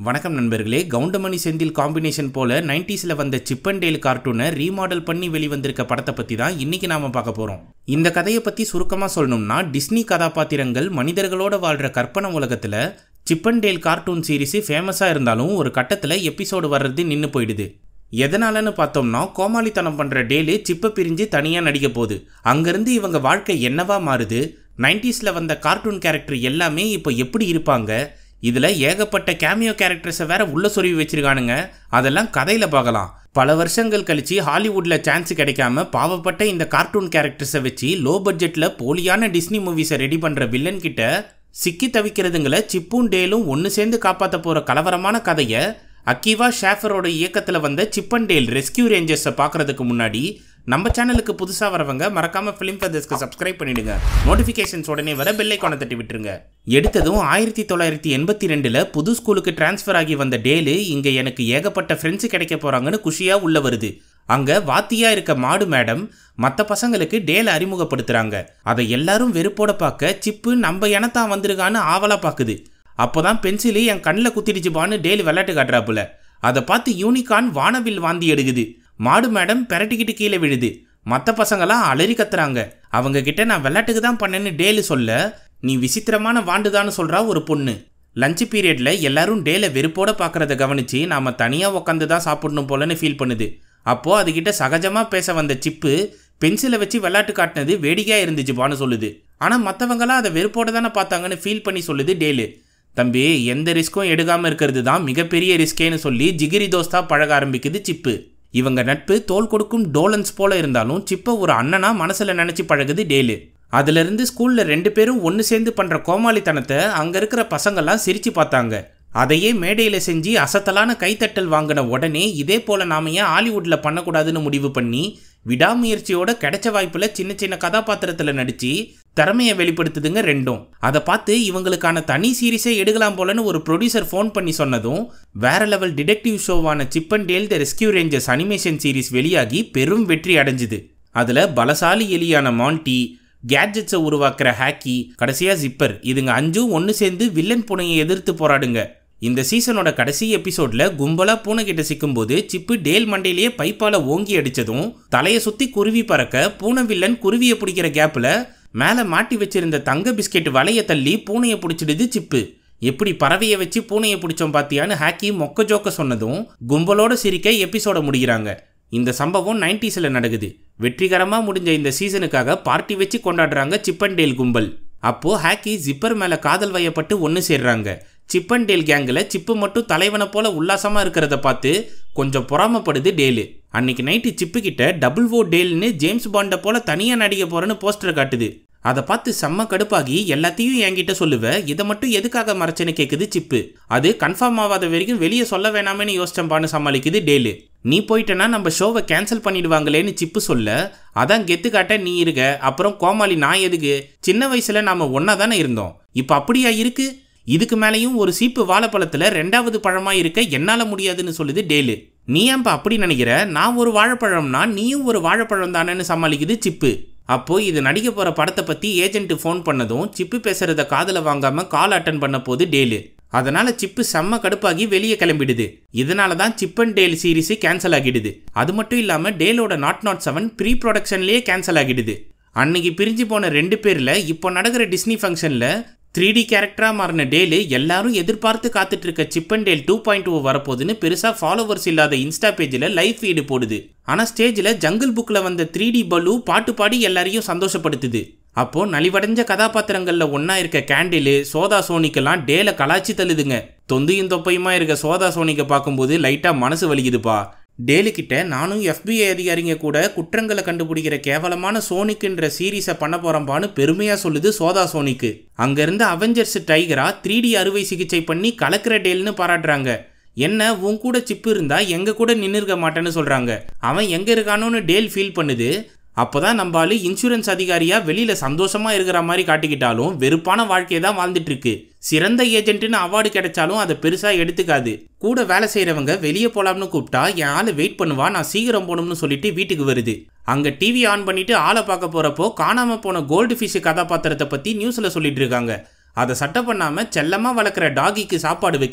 வணக்கம் நண்பர்களே கவுண்டமணி செந்தில் காம்பினேஷன் போல நைன்டிஸில் வந்த சிப்பன்டேல் கார்ட்டூனை ரீமாடல் பண்ணி வெளிவந்திருக்க படத்தை பற்றி தான் இன்னைக்கு நாம பார்க்க போகிறோம் இந்த கதையை பற்றி சுருக்கமாக சொல்லணும்னா டிஸ்னி கதாபாத்திரங்கள் மனிதர்களோட வாழ்கிற கற்பனை உலகத்தில் சிப்பன்டேல் கார்ட்டூன் சீரிஸ் ஃபேமஸாக இருந்தாலும் ஒரு கட்டத்தில் எபிசோடு வர்றது நின்று போயிடுது எதனாலன்னு பார்த்தோம்னா கோமாளித்தனம் பண்ணுற டேலு சிப்பை பிரிஞ்சு தனியாக நடிக்க போகுது அங்கேருந்து இவங்க வாழ்க்கை என்னவா மாறுது நைன்டிஸில் வந்த கார்ட்டூன் கேரக்டர் எல்லாமே இப்போ எப்படி இருப்பாங்க இதில் ஏகப்பட்ட கேமியோ கேரக்டர்ஸை வேற உள்ள சொருவி வச்சிருக்கானுங்க அதெல்லாம் கதையில் பார்க்கலாம் பல வருஷங்கள் கழிச்சு ஹாலிவுட்டில் சான்ஸ் கிடைக்காம பாவப்பட்ட இந்த கார்ட்டூன் கேரக்டர்ஸை வச்சு லோ பட்ஜெட்டில் போலியான டிஸ்னி மூவிஸை ரெடி பண்ணுற வில்லன் கிட்ட சிக்கி தவிக்கிறதுங்களை சிப்பும் டேலும் ஒன்று சேர்ந்து காப்பாற்ற போகிற கலவரமான கதையை அக்கிவா ஷேஃபரோட இயக்கத்தில் வந்த சிப்பன்டேல் ரெஸ்கியூ ரேஞ்சர்ஸை பார்க்குறதுக்கு முன்னாடி நம்ம சேனலுக்கு புதுசாக வரவங்க மறக்காம ஃபிலிம் ஃபெதர்ஸ்க்கு சப்ஸ்கிரைப் பண்ணிடுங்க நோட்டிஃபிகேஷன்ஸ் உடனே வர பெல் ஐக்கானை தட்டி விட்டுருங்க எடுத்ததும் ஆயிரத்தி தொள்ளாயிரத்தி எண்பத்தி ரெண்டில் புது ஸ்கூலுக்கு டிரான்ஸ்ஃபர் ஆகி வந்த டேலு இங்கே எனக்கு ஏகப்பட்ட ஃப்ரெண்ட்ஸ் கிடைக்க போகிறாங்கன்னு குஷியாக உள்ள வருது அங்கே வாத்தியா இருக்க மாடு மேடம் மற்ற பசங்களுக்கு டேலை அறிமுகப்படுத்துகிறாங்க அதை எல்லாரும் வெறுப்போட பார்க்க சிப்பு நம்ம இனத்தான் வந்திருக்கான்னு ஆவலாக பார்க்குது அப்போதான் பென்சிலு என் கண்ணில் குத்திடுச்சுப்பான்னு டேலு விளையாட்டு காட்டுறாப்புல அதை பார்த்து யூனிகான் வானவில் வாந்தி எடுக்குது மாடு மேடம் பெரட்டிக்கிட்டு கீழே விழுது மற்ற பசங்களாம் அலறி கத்துறாங்க அவங்க கிட்ட நான் விளையாட்டுக்கு தான் பண்ணேன்னு டேலு சொல்ல நீ விசித்திரமான வாண்டுதான்னு சொல்றா ஒரு பொண்ணு லஞ்ச் பீரியட்ல எல்லாரும் டேல வெறுப்போட பார்க்கறத கவனிச்சு நாம தனியா உட்காந்து தான் சாப்பிடணும் போலன்னு ஃபீல் பண்ணுது அப்போ அதுகிட்ட சகஜமா பேச வந்த சிப்பு பென்சிலை வச்சு விளையாட்டு காட்டினது வேடிக்கையா இருந்துச்சுப்பான்னு சொல்லுது ஆனா மற்றவங்களாம் அதை வெறுப்போட தானே பார்த்தாங்கன்னு ஃபீல் பண்ணி சொல்லுது டேலு தம்பி எந்த ரிஸ்க்கும் எடுக்காம இருக்கிறது தான் மிகப்பெரிய ரிஸ்கேன்னு சொல்லி ஜிகிரி தோஸ்தா பழக ஆரம்பிக்குது சிப்பு இவங்க நட்பு தோல் கொடுக்கும் டோலன்ஸ் போல இருந்தாலும் சிப்பை ஒரு அண்ணனா மனசுல நினைச்சு பழகுது டேலு அதிலிருந்து ஸ்கூல்ல ரெண்டு பேரும் ஒன்று சேர்ந்து பண்ற கோமாளித்தனத்தை அங்க இருக்கிற பசங்கெல்லாம் சிரிச்சு பார்த்தாங்க அதையே மேடையில செஞ்சு அசத்தலான கைத்தட்டல் வாங்கின உடனே இதே போல நாம ஏன் ஹாலிவுட்ல பண்ணக்கூடாதுன்னு முடிவு பண்ணி விடாமுயற்சியோட கிடைச்ச வாய்ப்புல சின்ன சின்ன கதாபாத்திரத்துல நடிச்சு திறமையை வெளிப்படுத்துதுங்க ரெண்டும் அதை பார்த்து இவங்களுக்கான தனி சீரிஸே எடுக்கலாம் போலன்னு ஒரு ப்ரொடியூசர் ஃபோன் பண்ணி சொன்னதும் வேற லெவல் டிடெக்டிவ் ஷோவான Chip 'n Dale the Rescue Rangers animation series வெளியாகி பெரும் வெற்றி அடைஞ்சுது அதில் பலசாலி எலியான மான்டி கேட்ஜெட்ஸை உருவாக்குற ஹேக்கி கடைசியாக ஜிப்பர் இதுங்க அஞ்சும் ஒன்று சேர்ந்து வில்லன் பூனையை எதிர்த்து போராடுங்க இந்த சீசனோட கடைசி எபிசோட்ல கும்பலா பூனை கிட்ட சிக்கும்போது சிப்பு டேல் மண்டையிலேயே பைப்பால ஓங்கி அடிச்சதும் தலையை சுத்தி குருவி பறக்க பூனை வில்லன் குருவியை பிடிக்கிற கேப்ல மேலே மாட்டி வச்சிருந்த தங்க பிஸ்கெட் வலைய தள்ளி பூனையை பிடிச்சிடுது சிப்பு எப்படி பறவையை வச்சு பூனையை பிடிச்சோம் பாத்தியான்னு ஹாக்கி மொக்க ஜோக்க சொன்னதும் கும்பலோட சிரிக்க எபிசோட முடிகிறாங்க இந்த சம்பவம் நைன்டிஸில் நடக்குது வெற்றிகரமாக முடிஞ்ச இந்த சீசனுக்காக பார்ட்டி வச்சு கொண்டாடுறாங்க சிப்பன்டேல் கும்பல் அப்போ ஹாக்கி ஜிப்பர் மேலே காதல் வயப்பட்டு ஒன்று சேர்றாங்க சிப்பன்டேல் கேங்கில் சிப்பு மட்டும் தலைவனை போல உல்லாசமாக இருக்கிறத பார்த்து கொஞ்சம் பொறாமப்படுது டேலு அன்னைக்கு நைட்டு சிப்பு கிட்ட டபுள் ஓ டேல்னு ஜேம்ஸ் பாண்டை போல தனியாக நடிக்க போறேன்னு போஸ்டர் காட்டுது அதை பார்த்து செம்ம கடுப்பாகி எல்லாத்தையும் என்கிட்ட சொல்லுவ இதை மட்டும் எதுக்காக மறைச்சேன்னு கேட்குது சிப்பு அது கன்ஃபார்ம் ஆகாத வரைக்கும் வெளியே சொல்ல வேணாமேன்னு யோசிச்சம்பான்னு சமாளிக்குது டேலு நீ போயிட்டனா நம்ம ஷோவை கேன்சல் பண்ணிடுவாங்களேன்னு சிப்பு சொல்ல அதான் கெத்து காட்ட நீ இருக்க அப்புறம் கோமாளி நான் எதுக்கு சின்ன வயசுல நாம ஒன்னா தானே இருந்தோம் இப்போ அப்படியா இருக்கு இதுக்கு மேலேயும் ஒரு சீப்பு வாழைப்பழத்துல ரெண்டாவது பழமா இருக்க என்னால முடியாதுன்னு சொல்லுது டேலு நீ ஏன்பா அப்படி நினைக்கிற நான் ஒரு வாழைப்பழம்னா நீயும் ஒரு வாழைப்பழம் தானேன்னு சமாளிக்குது சிப்பு அப்போ இது நடிக்க போற படத்தை பத்தி ஏஜென்ட் ஃபோன் பண்ணதும் சிப்பு பேசுறத காதுல வாங்காம கால் அட்டன் பண்ண போது டேலு அதனால சிப்பு செம்ம கடுப்பாகி வெளியே கிளம்பிடுது இதனால தான் Chip and Dale series cancel ஆகிடுது அது மட்டும் இல்லாம டேலோட நாட் நாட் செவன் ப்ரீ ப்ரொடக்ஷன்லயே கேன்சல் ஆகிடுது அன்னைக்கு பிரிஞ்சு போன ரெண்டு பேர்ல இப்போ நடக்கிற டிஸ்னி ஃபங்க்ஷன்ல த்ரீ டி கேரக்டராக மாறின டேலு எல்லாரும் எதிர்பார்த்து காத்துட்டு இருக்க Chip and Dale two point O வரப்போகுதுன்னு பெருசாக ஃபாலோவர்ஸ் இல்லாத இன்ஸ்டா பேஜில் லைவ் ஃபீடு போடுது ஆனால் ஸ்டேஜில் ஜங்கிள் புக்கில் வந்த த்ரீ டி பலு பாட்டு பாடி எல்லாரையும் சந்தோஷப்படுத்துது அப்போ நலிவடைஞ்ச கதாபாத்திரங்கள்ல ஒன்னா இருக்க கேண்டிலு சோதா சோனிக்கெல்லாம் டேல கலாச்சி தள்ளுதுங்க தொந்தியும் தொப்பையுமா இருக்க சோதா சோனிக்க பார்க்கும்போது லைட்டா மனசு வலிக்குதுப்பா டேலு கிட்ட நானும் எஃபிஐ அதிகாரிங்க கூட குற்றங்களை கண்டுபிடிக்கிற கேவலமான சோனிக்குன்ற சீரீஸை பண்ண போறம்பான்னு பெருமையா சொல்லுது சோதா சோனிக்கு அங்கிருந்து அவெஞ்சர்ஸ் டைகரா த்ரீ டி அறுவை சிகிச்சை பண்ணி கலக்கிற டேல்னு பாராட்டுறாங்க என்ன உன் கூட சிப்பு இருந்தா எங்க கூட நின்று இருக்க மாட்டேன்னு சொல்றாங்க அவன் எங்க இருக்கானோன்னு டேல் ஃபீல் பண்ணுது அப்போதான் நம்ம ஆளு இன்சூரன்ஸ் அதிகாரியா வெளியில சந்தோஷமா இருக்கிற மாதிரி காட்டிக்கிட்டாலும் வெறுப்பான வாழ்க்கையை தான் வாழ்ந்துட்டு இருக்கு சிறந்த ஏஜென்ட்னு அவார்டு கிடைச்சாலும் அதை பெருசா எடுத்துக்காது கூட வேலை செய்யறவங்க வெளியே போலாம்னு கூப்பிட்டா என் ஆளு வெயிட் பண்ணுவா நான் சீக்கிரம் போகணும்னு சொல்லிட்டு வீட்டுக்கு வருது அங்க டிவி ஆன் பண்ணிட்டு ஆளை பார்க்க போறப்போ காணாம போன கோல்டு ஃபிஷ் கதாபாத்திரத்தை பத்தி நியூஸ்ல சொல்லிட்டு இருக்காங்க அதை சட்டை பண்ணாம செல்லமா வளர்க்குற டாகிக்கு சாப்பாடு வைக்குது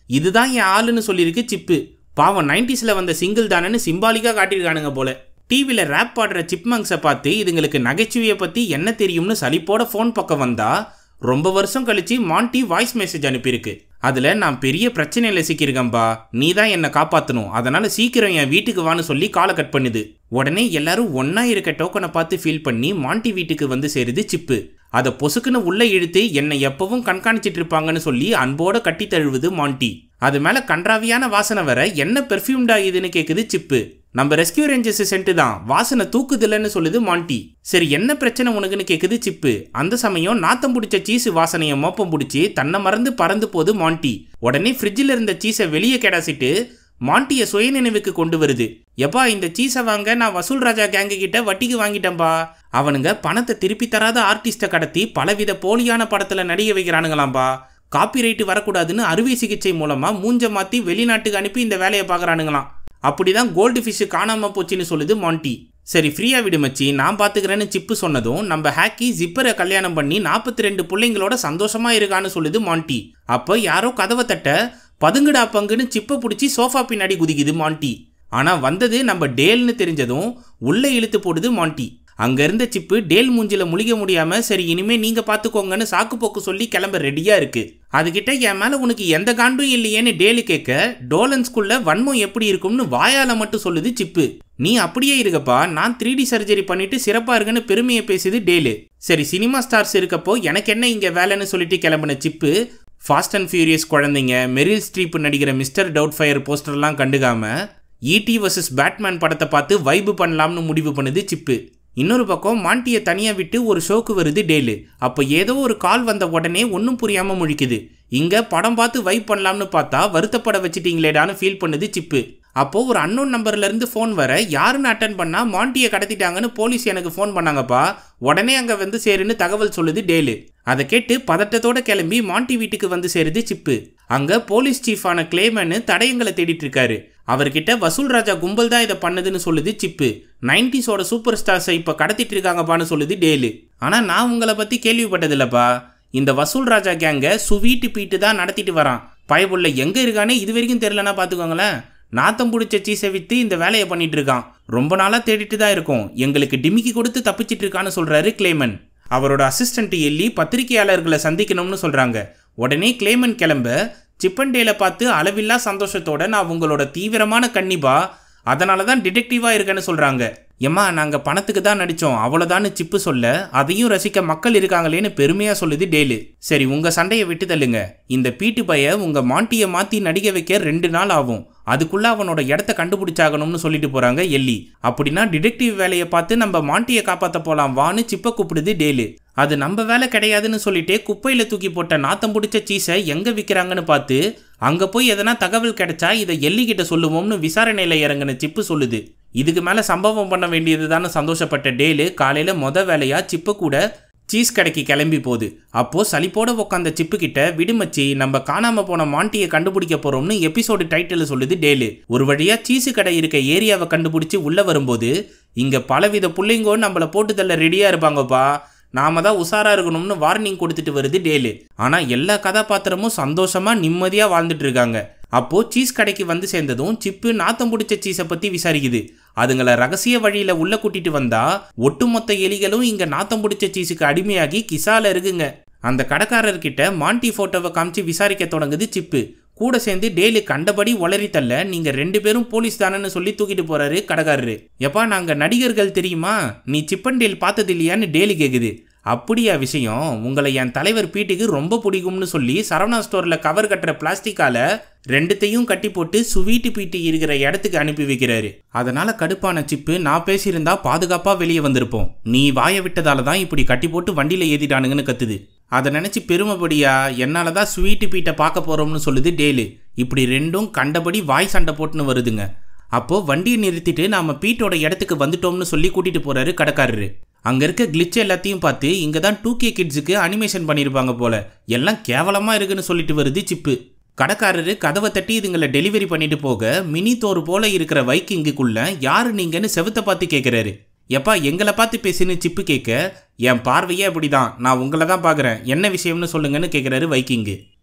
இதுதான் என் ஆளுன்னு சொல்லியிருக்கு சிப்பு பாவம் நைன்டிஸில் வந்த சிங்கிள் தானேன்னு சிம்பாலிக்காக காட்டியிருக்கானுங்க போல டிவியில் ரேப் பாடுற சிப்மங்ஸை பார்த்து இதுங்களுக்கு நகைச்சுவையை பற்றி என்ன தெரியும்னு சலிப்போட ஃபோன் பக்கம் வந்தா ரொம்ப வருஷம் கழிச்சு மாண்டி வாய்ஸ் மெசேஜ் அனுப்பியிருக்கு அதில் நான் பெரிய பிரச்சனையில் சிக்கியிருக்கேன்பா நீ தான் என்னை காப்பாற்றணும் அதனால் சீக்கிரம் என் வீட்டுக்கு வான்னு சொல்லி காலை கட் பண்ணுது உடனே எல்லாரும் ஒன்றா இருக்க டோக்கனை பார்த்து ஃபீல் பண்ணி மாண்டி வீட்டுக்கு வந்து சேருது சிப்பு அதை பொசுக்குன்னு உள்ளே இழுத்து என்னை எப்பவும் கண்காணிச்சிட்டு இருப்பாங்கன்னு சொல்லி அன்போட கட்டி தழுவுது மாண்டி அது மேலே கன்றாவியான வாசனை வர என்ன பெர்ஃப்யூம்டா இதுன்னு கேட்குது சிப்பு நம்ம ரெஸ்கியூ ரேஞ்சர்ஸ் சென்ட்டு தான் வாசனை தூக்குதில்லைன்னு சொல்லுது மாண்டி சரி என்ன பிரச்சனை உனக்குன்னு கேட்குது சிப்பு அந்த சமயம் நாத்தம் பிடிச்ச சீஸ் வாசனையை மோப்பம் பிடிச்சி தன்னை மறந்து பறந்து போது மாண்டி உடனே ஃப்ரிட்ஜில் இருந்த சீஸை வெளியே கிடாசிட்டு மாண்டிய சுயநினைவுக்கு கொண்டு வருது எப்பா இந்த சீஸை வாங்க நான் வசூல் ராஜா கேங்கு கிட்ட வட்டிக்கு வாங்கிட்டேன்பா அவனுங்க பணத்தை திருப்பி தராத ஆர்டிஸ்ட்டை கடத்தி பலவித போலியான படத்தில் நடிக வைக்கிறானுங்களாம்பா காப்பிரைட்டு வரக்கூடாதுன்னு அறுவை சிகிச்சை மூலமா மூஞ்ச மாத்தி வெளிநாட்டுக்கு அனுப்பி இந்த வேலையை பார்க்குறானுங்களாம் அப்படிதான் கோல்டு ஃபிஷ் காணாம போச்சுன்னு சொல்லுது மாண்டி சரி ஃப்ரீயா விடு மச்சி நான் பாத்துக்கிறேன்னு சிப்பு சொன்னதும் நம்ம ஹேக்கி ஜிப்பரை கல்யாணம் பண்ணி நாற்பத்தி ரெண்டு பிள்ளைங்களோட சந்தோஷமா இருக்கான்னு சொல்லுது மாண்டி அப்போ யாரோ கதவை தட்ட பதுங்குடா பங்குன்னு சிப்பை பிடிச்சி சோஃபா பின்னாடி குதிக்குது மாண்டி ஆனா வந்தது நம்ம டேல்னு தெரிஞ்சதும் உள்ள இழுத்து போடுது மாண்டி அங்க இருந்த சிப்பு டேல் மூஞ்சில முழிக்க முடியாம சரி இனிமே நீங்க பாத்துக்கோங்கன்னு சாக்கு போக்கு சொல்லி கிளம்ப ரெடியா இருக்கு அதுகிட்ட என் மேல உனக்கு எந்த காண்டும் இல்லையேன்னு டேலு கேட்க டோலன்ஸ்குள்ள வன்மம் எப்படி இருக்கும்னு வாயால மட்டும் சொல்லுது சிப்பு நீ அப்படியே இருக்கப்பா நான் த்ரீ டி சர்ஜரி பண்ணிட்டு சிறப்பா இருக்குன்னு பெருமையை பேசுது டேலு சரி சினிமா ஸ்டார்ஸ் இருக்கப்போ எனக்கு என்ன இங்க வேலைன்னு சொல்லிட்டு கிளம்பின சிப்பு ஃபாஸ்ட் அண்ட் ஃபியூரியஸ் குழந்தைங்க மெரில் ஸ்ட்ரீப் நடிக்கிற மிஸ்டர் டவுட் ஃபயர் போஸ்டர்லாம் கண்டுக்காம ஈடி வர்சஸ் பேட்மேன் படத்தை பார்த்து வைபு பண்ணலாம்னு முடிவு பண்ணுது சிப்பு இன்னொரு பக்கம் மாண்டியை தனியாக விட்டு ஒரு ஷோக்கு வருது டேலு அப்போ ஏதோ ஒரு கால் வந்த உடனே ஒன்றும் புரியாமல் முழிக்குது இங்கே படம் பார்த்து வைப் பண்ணலாம்னு பார்த்தா வருத்தப்பட வச்சிட்டீங்களேடான்னு ஃபீல் பண்ணுது சிப்பு அப்போது ஒரு அன்னோன் நம்பர்லேருந்து ஃபோன் வர யாருன்னு அட்டன் பண்ணால் மாண்டியை கடத்திட்டாங்கன்னு போலீஸ் எனக்கு ஃபோன் பண்ணாங்கப்பா உடனே அங்கே வந்து சேருன்னு தகவல் சொல்லுது டேலு அதை கேட்டு பதட்டத்தோட கிளம்பி மாண்டி வீட்டுக்கு வந்து சேருது சிப்பு அங்கே போலீஸ் சீஃபான கிளேமன்னு தடயங்களை தேடிட்டு இருக்காரு அவர்கிட்ட வசூல் ராஜா கும்பல் தான் இதை பண்ணதுன்னு சொல்லுது சிப்பு நைன்டிஸோட சூப்பர் ஸ்டார்ஸை இப்போ கடத்திட்டு இருக்காங்கப்பான்னு சொல்லுது டேலு ஆனால் நான் உங்களை பற்றி கேள்விப்பட்டதில்லப்பா இந்த வசூல் ராஜா கேங்க சுவீட்டு பீட்டு தான் நடத்திட்டு வரான் பயபுள்ள எங்கே இருக்கானே இது வரைக்கும் தெரிலனா பார்த்துக்கோங்களேன் நாத்தம் பிடிச்ச சீஸை விற்று இந்த வேலையை பண்ணிட்டு இருக்கான் ரொம்ப நாளாக தேடிட்டு தான் இருக்கோம் எங்களுக்கு டிமிக்கி கொடுத்து தப்பிச்சிட்டு இருக்கான்னு சொல்கிறாரு கிளேமன் அவரோட அசிஸ்டன்ட் எல்லி பத்திரிகையாளர்களை சந்திக்கணும்னு சொல்கிறாங்க உடனே கிளேமன் கிளம்ப சிப்பன்டேல பார்த்து அளவில்லா சந்தோஷத்தோட நான் உங்களோட தீவிரமான கன்னிபா அதனால தான் டிடெக்டிவாக இருக்கேன்னு சொல்கிறாங்க எம்மா நாங்கள் பணத்துக்கு தான் நடித்தோம் அவ்வளோதான்னு சிப்பு சொல்ல அதையும் ரசிக்க மக்கள் இருக்காங்களேன்னு பெருமையாக சொல்லுது டேலு சரி உங்கள் சண்டையை விட்டு தள்ளுங்க இந்த பீட்டு பைய உங்கள் மாட்டியை மாற்றி நடிக்க வைக்க ரெண்டு நாள் ஆகும் அதுக்குள்ள அவனோட இடத்த கண்டுபிடிச்சாகணும்னு சொல்லிட்டு போறாங்க எல்லி அப்படின்னா டிடெக்டிவ் வேலையை பார்த்து நம்ம மாண்டியை காப்பாற்ற போலாம் வான்னு சிப்ப கூப்பிடுது டேலு அது நம்ம வேலை கிடையாதுன்னு சொல்லிட்டு குப்பையில தூக்கி போட்ட நாத்தம் பிடிச்ச சீஸை எங்க விற்கிறாங்கன்னு பார்த்து அங்க போய் எதனா தகவல் கிடைச்சா இதை எல்லி கிட்ட சொல்லுவோம்னு விசாரணையில இறங்கின சிப்பு சொல்லுது இதுக்கு மேல சம்பவம் பண்ண வேண்டியதுதான்னு சந்தோஷப்பட்ட டேலு காலையில மொத வேலையா சிப்பு கூட சீஸ் கடைக்கு கிளம்பி போகுது அப்போ சலிப்போட உட்காந்த சிப்பு கிட்ட விடுமச்சி நம்ம காணாம போன மாண்டியை கண்டுபிடிக்க போறோம்னு எபிசோடு டைட்டில் சொல்லுது டேலு ஒரு வழியா சீஸு கடை இருக்க ஏரியாவை கண்டுபிடிச்சு உள்ள வரும்போது இங்க பலவித புள்ளைங்கோ நம்மள போட்டு தள்ள ரெடியா இருப்பாங்கப்பா நாம தான் உஷாரா இருக்கணும்னு வார்னிங் கொடுத்துட்டு வருது டேலு ஆனா எல்லா கதாபாத்திரமும் சந்தோஷமா நிம்மதியா வாழ்ந்துட்டு இருக்காங்க அப்போ சீஸ் கடைக்கு வந்து சேர்ந்ததும் சிப்பு நாத்தம் பிடிச்ச சீஸை பத்தி விசாரிக்குது அதுங்களை ரகசிய வழியில உள்ள கூட்டிட்டு வந்தா ஒட்டுமொத்த எலிகளும் இங்க நாத்தம் பிடிச்ச சீஸுக்கு அடிமையாகி கிசால இருக்குங்க அந்த கடைக்காரர்கிட்ட மாண்டி போட்டோவை காமிச்சு விசாரிக்க தொடங்குது சிப்பு கூட சேர்ந்து டெய்லி கண்டபடி உளறி தள்ள நீங்க ரெண்டு பேரும் போலீஸ் தானேன்னு சொல்லி தூக்கிட்டு போறாரு கடைக்காரரு எப்பா நாங்க நடிகர்கள் தெரியுமா நீ சிப்பன்டேல் பார்த்தது இல்லையான்னு டெய்லி கேக்குது அப்படியா விஷயம் உங்களை என் தலைவர் பீட்டுக்கு ரொம்ப பிடிக்கும்னு சொல்லி சரவணா ஸ்டோர்ல கவர் கட்டுற பிளாஸ்டிக்கால ரெண்டுத்தையும் கட்டி போட்டு சுவீட்டு பீட்டு இருக்கிற இடத்துக்கு அனுப்பி வைக்கிறாரு அதனால கடுப்பான சிப்பு நான் பேசியிருந்தா பாதுகாப்பா வெளியே வந்திருப்போம் நீ வாய விட்டதால தான் இப்படி கட்டி போட்டு வண்டியில ஏத்திட்டானுங்கன்னு கத்துது அதை நினைச்சு பெருமைப்படியா என்னால தான் ஸ்வீட்டு பீட்டை பார்க்க போறோம்னு சொல்லுது டேலு இப்படி ரெண்டும் கண்டபடி வாய் சண்டை போட்டுன்னு வருதுங்க அப்போ வண்டியை நிறுத்திட்டு நாம பீட்டோட இடத்துக்கு வந்துட்டோம்னு சொல்லி கூட்டிட்டு போறாரு கடைக்காரரு அங்க இருக்க கிளிச் எல்லாத்தையும் பார்த்து இங்க தான் டூ கே கிட்ஸுக்கு அனிமேஷன் பண்ணியிருப்பாங்க போல எல்லாம் கேவலமா இருக்குன்னு சொல்லிட்டு வருது சிப்பு கடைக்காரரு கதவை தட்டி இதுங்களை டெலிவரி பண்ணிட்டு போக மினி தோறு போல இருக்கிற வைக்கிங்குக்குள்ள யாரு நீங்கன்னு செவுத்த பார்த்து கேட்குறாரு எப்பா எங்களை பார்த்து பேசுன்னு சிப்பு கேட்க என் பார்வையே அப்படிதான் நான் உங்களை தான் பார்க்குறேன் என்ன விஷயம்னு சொல்லுங்கன்னு கேட்குறாரு வைக்கிங்கு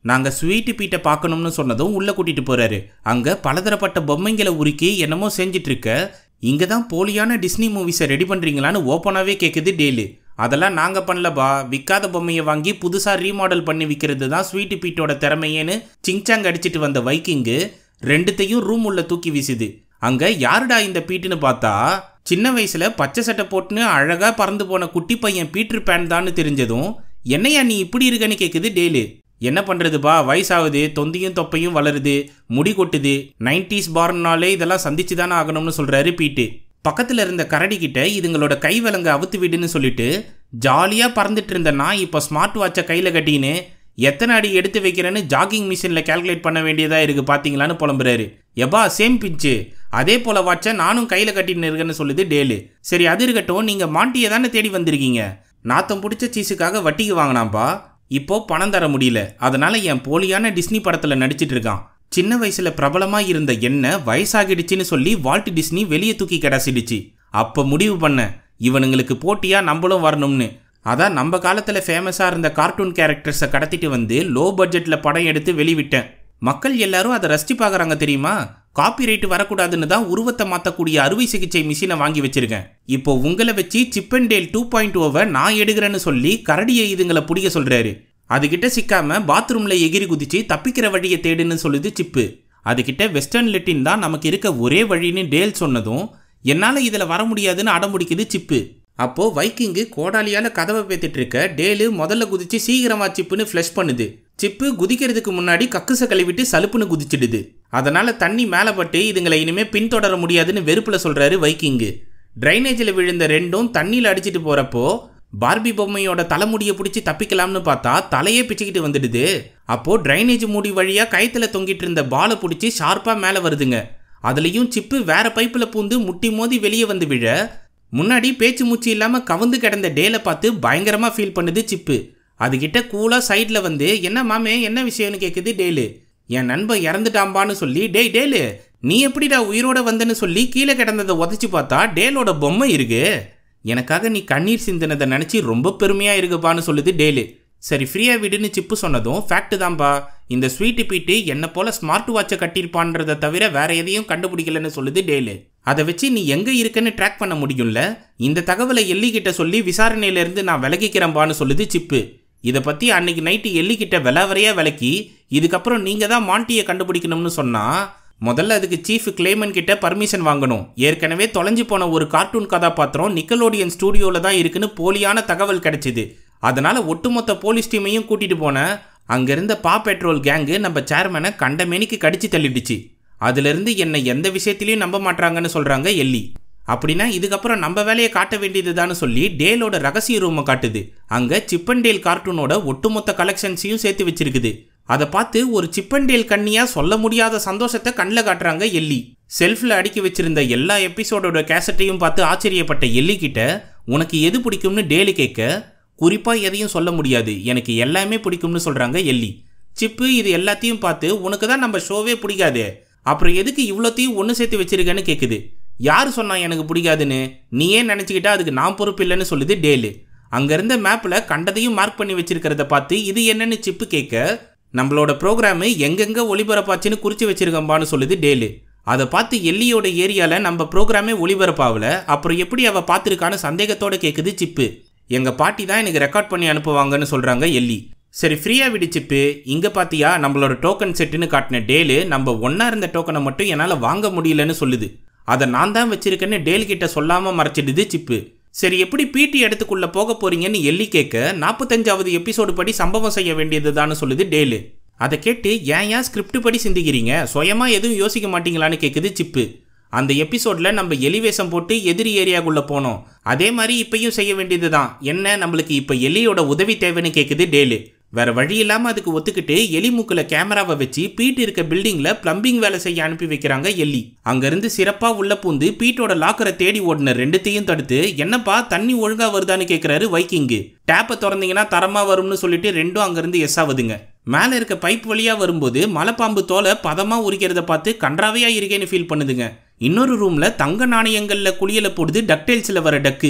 நாங்க ஸ்வீட்டு பீட்டை பார்க்கணும்னு சொன்னதும் உள்ள கூட்டிட்டு போறாரு அங்க பலதரப்பட்ட பொம்மைங்களை உருக்கி என்னமோ செஞ்சிட்டு இருக்க இங்க தான் போலியான டிஸ்னி மூவிஸை ரெடி பண்றீங்களான்னு ஓப்பனாவே கேக்குது டேலு அதெல்லாம் நாங்க பண்ணலபா விற்காத பொம்மையை வாங்கி புதுசா ரீமாடல் பண்ணி விற்கிறது தான் ஸ்வீட்டு பீட்டோட திறமையேன்னு சிங்சாங் அடிச்சிட்டு வந்த வைக்கிங்கு ரெண்டுத்தையும் ரூம் உள்ள தூக்கி வீசுது அங்க யாருடா இந்த பீட்டுன்னு பார்த்தா சின்ன வயசுல பச்சை சட்டை போட்டுன்னு அழகா பறந்து போன குட்டி பையன் பீட்டர் பேன் தான்னு தெரிஞ்சதும் என்னையா நீ இப்படி இருக்கன்னு கேக்குது டேலு என்ன பண்றதுப்பா வயசாகுது தொந்தியும் தொப்பையும் வளருது முடி கொட்டுது நைன்டிஸ் பார்னாலே இதெல்லாம் சந்திச்சு தானே ஆகணும்னு சொல்றாரு பீட்டு பக்கத்துல இருந்த கரடி கிட்ட இதுங்களோட கை விலங்க அவுத்து விடுன்னு சொல்லிட்டு ஜாலியா பறந்துட்டு இருந்த நான் இப்போ ஸ்மார்ட் வாட்சை கையில கட்டின்னு எத்தனை அடி எடுத்து வைக்கிறேன்னு ஜாகிங் மிஷினில் கால்குலேட் பண்ண வேண்டியதா இருக்கு பாத்தீங்களான்னு புலம்புறாரு எபா சேம் பிஞ்சு அதே போல வாட்சை நானும் கையில கட்டின்னு இருக்கேன்னு சொல்லுது டேலு சரி அது இருக்கட்டும் நீங்க மாண்டியை தானே தேடி வந்திருக்கீங்க நாத்தம் பிடிச்ச சீஸுக்காக வட்டிக்கு வாங்கினாம்பா இப்போ பணம் தர முடியல அதனால என் போலியான டிஸ்னி படத்துல நடிச்சிட்டு இருக்கான் சின்ன வயசுல பிரபலமா இருந்த என்ன வயசாகிடுச்சுன்னு சொல்லி வால்ட் டிஸ்னி வெளியே தூக்கி கிடாசிடுச்சு அப்ப முடிவு பண்ண இவனுங்களுக்கு போட்டியா நம்மளும் வரணும்னு அதான் நம்ம காலத்துல ஃபேமஸா இருந்த கார்ட்டூன் கேரக்டர்ஸை கடத்திட்டு வந்து லோ பட்ஜெட்ல படம் எடுத்து வெளிவிட்டேன் மக்கள் எல்லாரும் அதை ரசிச்சு பார்க்கறாங்க தெரியுமா காப்பிரைட் வரக்கூடாதுன்னு தான் உருவத்தை மாற்றக்கூடிய அறுவை சிகிச்சை மிஷினை வாங்கி வச்சிருக்கேன் இப்போ உங்களை வச்சு சிப்பன்டேல் டூ பாயிண்ட் ஓவை நான் எடுக்கிறேன்னு சொல்லி கரடியை இதுங்களை பிடிக்க சொல்றாரு அதுகிட்ட சிக்காம பாத்ரூம்ல எகிரி குதிச்சு தப்பிக்கிற வழியை தேடுன்னு சொல்லுது சிப்பு அதுகிட்ட வெஸ்டர்ன் லெட்டின் தான் நமக்கு இருக்க ஒரே வழின்னு டேல் சொன்னதும் என்னால இதுல வர முடியாதுன்னு அடம்பிடிக்குது சிப்பு அப்போ வைக்கிங்கு கோடாலியால கதவை பேத்துட்டு இருக்க டேலு முதல்ல குதிச்சு சீக்கிரமா சிப்புன்னு ஃப்ளஷ் பண்ணுது சிப்பு குதிக்கிறதுக்கு முன்னாடி கக்குசை கழுவிட்டு சலுப்புன்னு குதிச்சிடுது அதனால தண்ணி மேலே பட்டு இதுங்களை இனிமே பின்தொடர முடியாதுன்னு வெறுப்புல சொல்றாரு வைக்கிங்கு ட்ரைனேஜில் விழுந்த ரெண்டும் தண்ணியில் அடிச்சிட்டு போறப்போ பார்பி பொம்மையோட தலைமுடியை பிடிச்சி தப்பிக்கலாம்னு பார்த்தா தலையே பிச்சுக்கிட்டு வந்துடுது அப்போ ட்ரைனேஜ் மூடி வழியா கயத்துல தொங்கிட்டு இருந்த பாலை பிடிச்சி ஷார்ப்பா மேலே வருதுங்க அதுலயும் சிப்பு வேற பைப்புல பூந்து முட்டி மோதி வெளியே வந்து விழ முன்னாடி பேச்சு மூச்சு இல்லாம கவுந்து கிடந்த டேலை பார்த்து பயங்கரமா ஃபீல் பண்ணுது சிப்பு அதுகிட்ட கூலா சைட்ல வந்து என்ன மாமே என்ன விஷயம்னு கேக்குது டேலு என் நண்பன் இறந்துட்டாம்பான்னு சொல்லி டேய் டேலு நீ எப்படிடா உயிரோட வந்தேன்னு சொல்லி கீழே கிடந்ததை உதச்சி பார்த்தா டேலோட பொம்மை இருக்கு எனக்காக நீ கண்ணீர் சிந்தினதை நினச்சி ரொம்ப பெருமையாக இருக்குப்பான்னு சொல்லுது டேலு சரி ஃப்ரீயாக விடுன்னு சிப்பு சொன்னதும் ஃபேக்ட் தான்பா இந்த ஸ்வீட்டு பீட்டு என்னை போல ஸ்மார்ட் வாட்சை கட்டியிருப்பான்றதை தவிர வேற எதையும் கண்டுபிடிக்கலன்னு சொல்லுது டேலு அதை வச்சு நீ எங்கே இருக்கன்னு ட்ராக் பண்ண முடியும்ல இந்த தகவலை எல்லிக்கிட்ட சொல்லி விசாரணையிலேருந்து நான் விலகிக்கிறேன்பான்னு சொல்லுது சிப்பு இதை பற்றி அன்னைக்கு நைட்டு எல்லிக்கிட்ட விலவரையாக விலக்கி இதுக்கப்புறம் நீங்கள் தான் மாண்டியை கண்டுபிடிக்கணும்னு சொன்னால் முதல்ல அதுக்கு சீஃப் கிளேமன் கிட்ட பர்மிஷன் வாங்கணும் ஏற்கனவே தொலைஞ்சு போன ஒரு கார்ட்டூன் கதாபாத்திரம் நிக்கலோடியன் ஸ்டூடியோவில் தான் இருக்குன்னு போலியான தகவல் கிடைச்சிது அதனால ஒட்டுமொத்த போலீஸ் டீமையும் கூட்டிட்டு போன அங்கிருந்த பா பெட்ரோல் கேங்கு நம்ம சேர்மனை கண்டமேனிக்கு கடிச்சு தள்ளிடுச்சு அதிலிருந்து என்னை எந்த விஷயத்திலையும் நம்ப மாட்டாங்கன்னு சொல்றாங்க எல்லி அப்படின்னா இதுக்கப்புறம் நம்ம வேலையை காட்ட வேண்டியதுதான்னு சொல்லி டேலோட ரகசிய ரூமை காட்டுது அங்க சிப்பன்டேல் கார்ட்டூனோட ஒட்டுமொத்த கலெக்ஷன்ஸையும் சேர்த்து வச்சிருக்குது அதை பார்த்து ஒரு சிப்பன்டேல் கண்ணியா சொல்ல முடியாத சந்தோஷத்தை கண்ணில் காட்டுறாங்க எல்லி செல்ஃபில் அடுக்கி வச்சிருந்த எல்லா எபிசோடோட கேசட்டையும் பார்த்து ஆச்சரியப்பட்ட எல்லி கிட்ட உனக்கு எது பிடிக்கும்னு டேலு கேட்க குறிப்பா எதையும் சொல்ல முடியாது எனக்கு எல்லாமே பிடிக்கும்னு சொல்றாங்க எல்லி சிப்பு இது எல்லாத்தையும் பார்த்து உனக்கு தான் நம்ம ஷோவே பிடிக்காது அப்புறம் எதுக்கு இவ்வளோத்தையும் ஒன்று சேர்த்து வச்சிருக்கேன்னு கேட்குது யார் சொன்னா எனக்கு பிடிக்காதுன்னு நீயே நினச்சிக்கிட்டா அதுக்கு நான் பொறுப்பு இல்லைன்னு சொல்லுது டேலு அங்க இருந்த மேப்ல கண்டதையும் மார்க் பண்ணி வச்சிருக்கிறத பார்த்து இது என்னன்னு சிப்பு கேட்க நம்மளோட ப்ரோக்ராமு எங்கெங்க ஒளிபரப்பாச்சுன்னு குறிச்சு வச்சிருக்கம்பான்னு சொல்லுது டேலு அதை பார்த்து எல்லியோட ஏரியால நம்ம ப்ரோக்ராமே ஒளிபரப்பாகல அப்புறம் எப்படி அவ பார்த்துருக்கான்னு சந்தேகத்தோட கேட்குது சிப்பு எங்க பாட்டி தான் எனக்கு ரெக்கார்ட் பண்ணி அனுப்புவாங்கன்னு சொல்றாங்க எல்லி சரி ஃப்ரீயா விடு சிப்பு இங்க பாத்தியா நம்மளோட டோக்கன் செட்டுன்னு காட்டின டேலு நம்ம ஒண்ணா இருந்த டோக்கனை மட்டும் என்னால வாங்க முடியலன்னு சொல்லுது அதை நான் தான் வச்சிருக்கேன்னு டேல் கிட்ட சொல்லாம மறைச்சிடுது சிப்பு சரி எப்படி பிடி இடத்துக்குள்ள போக போறீங்கன்னு எல்லி கேட்க நாற்பத்தஞ்சாவது எபிசோடு படி சம்பவம் செய்ய வேண்டியதுதான்னு சொல்லுது டேலு அதை கேட்டு ஏன் ஏன் ஸ்கிரிப்ட் படி சிந்திக்கிறீங்க சுயமா எதுவும் யோசிக்க மாட்டீங்களான்னு கேட்குது சிப்பு அந்த எபிசோட்ல நம்ம எலிவேஷம் போட்டு எதிரி ஏரியாக்குள்ள போனோம் அதே மாதிரி இப்பயும் செய்ய வேண்டியதுதான் என்ன நம்மளுக்கு இப்ப எலியோட உதவி தேவைன்னு கேட்குது டேலு வேற வழி இல்லாம அதுக்கு ஒத்துக்கிட்டு எலி மூக்குல கேமராவை வச்சு பீட் இருக்க பில்டிங்ல பிளம்பிங் வேலை செய்ய அனுப்பி வைக்கிறாங்க எல்லி அங்கிருந்து சிறப்பா உள்ள பூந்து பீட்டோட லாக்கரை தேடி ஓடின ரெண்டுத்தையும் தடுத்து என்னப்பா தண்ணி ஒழுங்கா வருதான்னு கேக்குறாரு வைக்கிங்கு டேப்பை திறந்தீங்கன்னா தரமா வரும்னு சொல்லிட்டு ரெண்டும் அங்கிருந்து எஸ் ஆகுதுங்க மேல இருக்க பைப் வழியா வரும்போது மலைப்பாம்பு தோலை பதமா உரிக்கிறத பார்த்து கன்றாவையா இருக்கேன்னு ஃபீல் பண்ணுதுங்க இன்னொரு ரூம்ல தங்க நாணயங்கள்ல குளியல போடுது டக்டைல்ஸ்ல வர டக்கு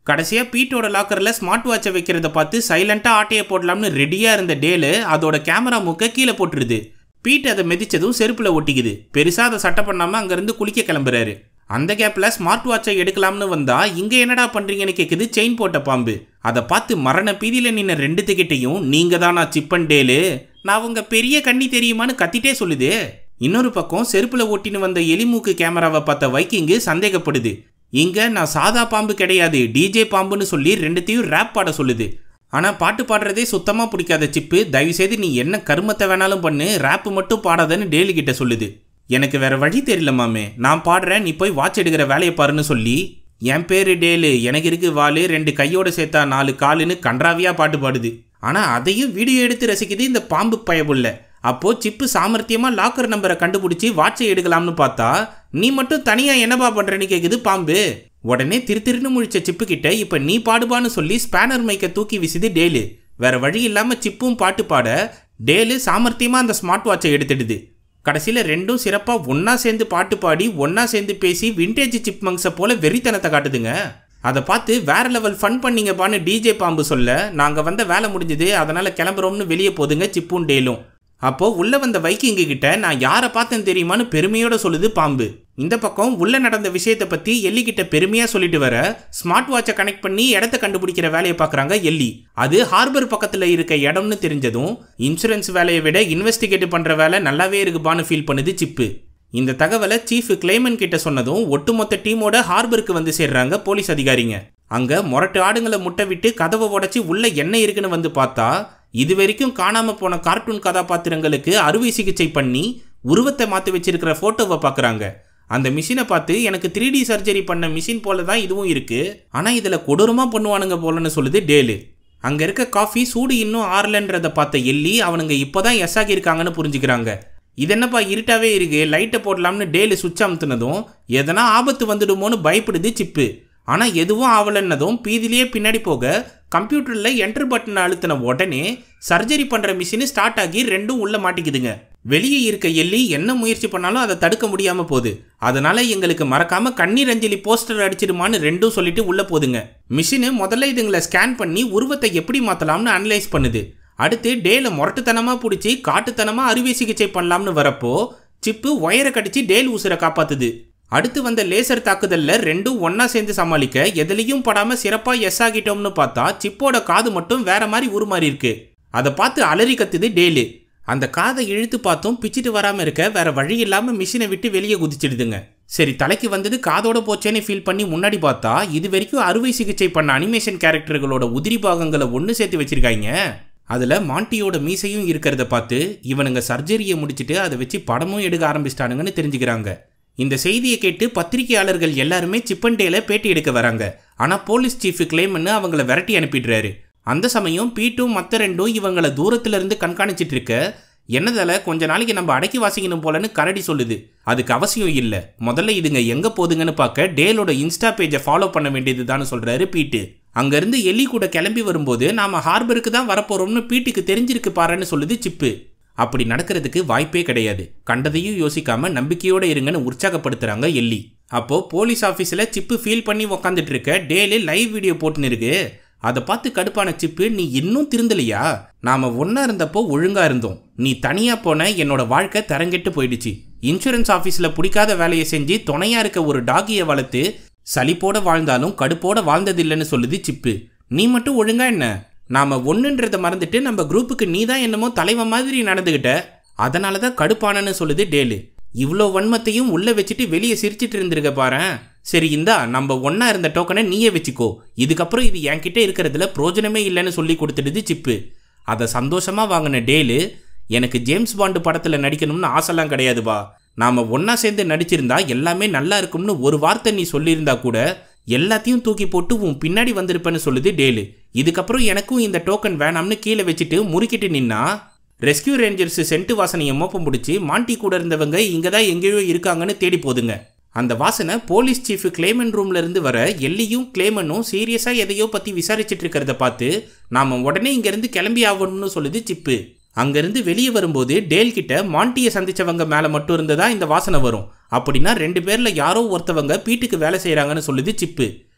கடைசியா பீட்டோட லாக்கர்ல ஸ்மார்ட் வாட்சை வைக்கிறத பார்த்து சைலண்டா ஆட்டைய போடலாம்னு ரெடியா இருந்த டேலு அதோட கேமரா மூக்க கீழே போட்டுருது பீட் அதை மிதிச்சதும் செருப்புல ஒட்டிக்குது பெருசா அதை சட்டை பண்ணாம அங்கிருந்து குளிக்க கிளம்புறாரு அந்த கேப்ல ஸ்மார்ட் வாட்சை எடுக்கலாம்னு வந்தா இங்க என்னடா பண்றீங்கன்னு கேக்குது செயின் போட்ட பாம்பு அதை பார்த்து மரண பீதியில நின்ன ரெண்டு திக்கிட்டையும் நீங்க தானா சிப்பன் டேலு நான் உங்க பெரிய கண்ணி தெரியுமான்னு கத்திட்டே சொல்லுது இன்னொரு பக்கம் செருப்புல ஒட்டின்னு வந்த எலிமூக்கு கேமராவை பார்த்த வைக்கிங்கு சந்தேகப்படுது இங்க நான் சாதா பாம்பு கிடையாது டிஜே பாம்புன்னு சொல்லி ரெண்டுத்தையும் ரேப் பாட சொல்லுது ஆனா பாட்டு பாடுறதே சுத்தமா பிடிக்காத சிப்பு தயவுசெய்து நீ என்ன கருமத்தை வேணாலும் பண்ணு ரேப்பு மட்டும் பாடாதன்னு டேலி கிட்ட சொல்லுது எனக்கு வேற வழி தெரியல மாமே நான் பாடுறேன் நீ போய் வாட்ச் எடுக்கிற வேலையை பாருன்னு சொல்லி என் பேரு டேலு எனக்கு இருக்கு வாலு ரெண்டு கையோட சேர்த்தா நாலு காலுன்னு கன்றாவியா பாட்டு பாடுது ஆனா அதையும் வீடியோ எடுத்து ரசிக்குது இந்த பாம்பு பயபுள்ள அப்போ சிப்பு சாமர்த்தியமா லாக்கர் நம்பரை கண்டுபிடிச்சி வாட்சை எடுக்கலாம்னு பார்த்தா நீ மட்டும் தனியா என்னப்பா பண்றேன்னு கேக்குது பாம்பு உடனே திரு திருன்னு முழிச்ச சிப்பு கிட்ட இப்ப நீ பாடுபான்னு சொல்லி ஸ்பேனர் மைக்க தூக்கி வீசுது டேலு வேற வழி இல்லாம சிப்பும் பாட்டு பாட டேலு சாமர்த்தியமா அந்த ஸ்மார்ட் வாட்சை எடுத்துடுது கடைசியில் ரெண்டும் சிறப்பாக ஒன்றா சேர்ந்து பாட்டு பாடி ஒன்றா சேர்ந்து பேசி விண்டேஜ் சிப்மங்ஸை போல வெறித்தனத்தை காட்டுதுங்க அதை பார்த்து வேற லெவல் ஃபன் பண்ணீங்கப்பான்னு டிஜே பாம்பு சொல்ல நாங்கள் வந்த வேலை முடிஞ்சது அதனால் கிளம்புறோம்னு வெளியே போதுங்க சிப்பும் டேலும் அப்போ உள்ள வந்த வைக்கிங்க கிட்ட நான் யாரை பார்த்தேன் தெரியுமான்னு பெருமையோட சொல்லுது பாம்பு இந்த பக்கம் உள்ள நடந்த விஷயத்தை பத்தி எல்லி கிட்ட பெருமையா சொல்லிட்டு வர ஸ்மார்ட் வாட்சை கனெக்ட் பண்ணி இடத்த கண்டுபிடிக்கிற வேலையை பார்க்கறாங்க எல்லி அது ஹார்பர் பக்கத்துல இருக்க இடம்னு தெரிஞ்சதும் இன்சூரன்ஸ் வேலையை விட இன்வெஸ்டிகேட் பண்ற வேலை நல்லாவே இருக்குப்பான்னு ஃபீல் பண்ணுது சிப்பு இந்த தகவலை சீஃப் கிளைமன் கிட்ட சொன்னதும் ஒட்டுமொத்த டீமோட ஹார்பருக்கு வந்து சேர்றாங்க போலீஸ் அதிகாரிங்க அங்க முரட்டு ஆடுங்களை முட்டை விட்டு கதவை உடைச்சி உள்ள என்ன இருக்குன்னு வந்து பார்த்தா இது வரைக்கும் காணாம போன கார்ட்டூன் கதாபாத்திரங்களுக்கு அறுவை சிகிச்சை பண்ணி உருவத்தை மாற்றி வச்சிருக்கிற ஃபோட்டோவை பார்க்குறாங்க அந்த மிஷினை பார்த்து எனக்கு த்ரீ டி சர்ஜரி பண்ண மிஷின் போல தான் இதுவும் இருக்கு ஆனால் இதில் கொடூரமாக பண்ணுவானுங்க போலன்னு சொல்லுது டேலு அங்கே இருக்க காஃபி சூடு இன்னும் ஆறலன்றதை பார்த்த எல்லி அவனுங்க இப்போதான் எஸ் ஆகியிருக்காங்கன்னு புரிஞ்சுக்கிறாங்க இது என்னப்பா இருட்டாவே இருக்கு லைட்டை போடலாம்னு டேலு சுவிட்ச் அமுத்துனதும் எதனா ஆபத்து வந்துடுமோன்னு பயப்படுது சிப்பு ஆனால் எதுவும் ஆகலைன்னதும் பீதிலேயே பின்னாடி போக கம்ப்யூட்டரில் என்டர் பட்டனை அழுத்தின உடனே சர்ஜரி பண்ணுற மிஷின் ஸ்டார்ட் ஆகி ரெண்டும் உள்ளே மாட்டிக்குதுங்க வெளியே இருக்க எல்லி என்ன முயற்சி பண்ணாலும் அதை தடுக்க முடியாமல் போகுது அதனால எங்களுக்கு மறக்காம கண்ணீர் அஞ்சலி போஸ்டர் அடிச்சிடுமான்னு ரெண்டும் சொல்லிட்டு உள்ளே போதுங்க மிஷினு முதல்ல இதுங்களை ஸ்கேன் பண்ணி உருவத்தை எப்படி மாற்றலாம்னு அனலைஸ் பண்ணுது அடுத்து டேல முரட்டுத்தனமாக பிடிச்சி காட்டுத்தனமாக அறுவை சிகிச்சை பண்ணலாம்னு வரப்போ சிப்பு ஒயரை கடிச்சு டேல் உசுரை காப்பாத்துது அடுத்து வந்த லேசர் தாக்குதல்ல ரெண்டும் ஒண்ணா சேர்ந்து சமாளிக்க எதுலையும் படாம சிறப்பா எஸ் ஆகிட்டோம்னு பார்த்தா சிப்போட காது மட்டும் வேற மாதிரி உருமாறி இருக்கு அதை பார்த்து அலறி கத்துது டேலு அந்த காதை இழுத்து பார்த்தும் பிச்சிட்டு வராம இருக்க வேற வழி இல்லாம மிஷினை விட்டு வெளியே குதிச்சிடுதுங்க சரி தலைக்கு வந்தது காதோட போச்சேன்னு ஃபீல் பண்ணி முன்னாடி பார்த்தா இது வரைக்கும் அறுவை சிகிச்சை பண்ண அனிமேஷன் கேரக்டர்களோட உதிரி பாகங்களை ஒன்று சேர்த்து வச்சிருக்காங்க அதில் மாண்டியோட மீசையும் இருக்கிறத பார்த்து இவனுங்க சர்ஜரியை முடிச்சுட்டு அதை வச்சு படமும் எடுக்க ஆரம்பிச்சிட்டானுங்கன்னு தெரிஞ்சுக்கிறாங்க இந்த செய்தியை கேட்டு பத்திரிகையாளர்கள் எல்லாருமே சிப்பன்டேல பேட்டி எடுக்க வராங்க ஆனால் போலீஸ் சீஃப் கிளைம்னு அவங்கள விரட்டி அனுப்பிடுறாரு அந்த சமயம் பீட்டும் மற்ற ரெண்டும் இவங்கள தூரத்துல இருந்து கண்காணிச்சிட்டு இருக்க என்னதால கொஞ்ச நாளைக்கு நம்ம அடக்கி வாசிக்கணும் போலன்னு கரடி சொல்லுது அதுக்கு அவசியம் இல்லை முதல்ல இதுங்க எங்க போதுங்கன்னு பார்க்க டேலோட இன்ஸ்டா பேஜை ஃபாலோ பண்ண வேண்டியதுதான்னு சொல்றாரு பீட்டு அங்கிருந்து எலி கூட கிளம்பி வரும்போது நாம ஹார்பருக்கு தான் வரப்போறோம்னு பீட்டுக்கு தெரிஞ்சிருக்கு பாருன்னு சொல்லுது சிப்பு அப்படி நடக்கிறதுக்கு வாய்ப்பே கிடையாது கண்டதையும் யோசிக்காம நம்பிக்கையோட இருங்கன்னு உற்சாகப்படுத்துறாங்க எல்லி அப்போ போலீஸ் ஆஃபீஸில் சிப்பு ஃபீல் பண்ணி உக்காந்துட்டு இருக்க டேலி லைவ் வீடியோ போட்டுன்னு இருக்கு அதை பார்த்து கடுப்பான சிப்பு நீ இன்னும் திருந்தலையா நாம ஒன்றா இருந்தப்போ ஒழுங்கா இருந்தோம் நீ தனியா போன என்னோட வாழ்க்கை தரங்கெட்டு போயிடுச்சு இன்சூரன்ஸ் ஆஃபீஸில் பிடிக்காத வேலையை செஞ்சு துணையா இருக்க ஒரு டாகியை வளர்த்து சலிப்போட வாழ்ந்தாலும் கடுப்போட வாழ்ந்ததில்லைன்னு சொல்லுது சிப்பு நீ மட்டும் ஒழுங்கா என்ன நாம ஒன்றுன்றதை மறந்துட்டு நம்ம குரூப்புக்கு நீ தான் என்னமோ தலைவன் மாதிரி நடந்துகிட்ட அதனால தான் கடுப்பானன்னு சொல்லுது டேலு இவ்வளோ வன்மத்தையும் உள்ள வச்சுட்டு வெளியே சிரிச்சிட்டு இருந்திருக்க பாரேன் சரி இந்தா நம்ம ஒண்ணா இருந்த டோக்கனை நீயே வச்சுக்கோ இதுக்கப்புறம் இது என்கிட்ட இருக்கிறதுல பிரோஜனமே இல்லைன்னு சொல்லி கொடுத்துடுது சிப்பு அதை சந்தோஷமா வாங்கின டேலு எனக்கு ஜேம்ஸ் பாண்டு படத்துல நடிக்கணும்னு ஆசைலாம் கிடையாதுபா நாம ஒண்ணா சேர்ந்து நடிச்சிருந்தா எல்லாமே நல்லா இருக்கும்னு ஒரு வார்த்தை நீ சொல்லியிருந்தா கூட எல்லாத்தையும் தூக்கி போட்டு உன் பின்னாடி வந்திருப்பேன்னு சொல்லுது டேலு இதுக்கப்புறம் எனக்கும் இந்த டோக்கன் வேணாம்னு கீழே வச்சுட்டு முறுக்கிட்டு நின்னா ரெஸ்கியூ ரேஞ்சர்ஸ் சென்ட்டு வாசனையை மோப்பம் பிடிச்சி மாண்டி கூட இருந்தவங்க இங்கே தான் எங்கேயோ இருக்காங்கன்னு தேடி போதுங்க அந்த வாசனை போலீஸ் சீஃப் கிளேமன் ரூம்ல இருந்து வர எல்லியும் கிளேமனும் சீரியஸா எதையோ பத்தி விசாரிச்சிட்டு இருக்கிறத பார்த்து நாம உடனே இங்கிருந்து கிளம்பி ஆகணும்னு சொல்லுது சிப்பு அங்கிருந்து வெளியே வரும்போது டேல் கிட்ட மாண்டியை சந்திச்சவங்க மேல மட்டும் இருந்ததா இந்த வாசனை வரும் அப்படின்னா ரெண்டு பேர்ல யாரோ ஒருத்தவங்க பீட்டுக்கு வேலை செய்றாங்கன்னு சொல்லுது சிப்பு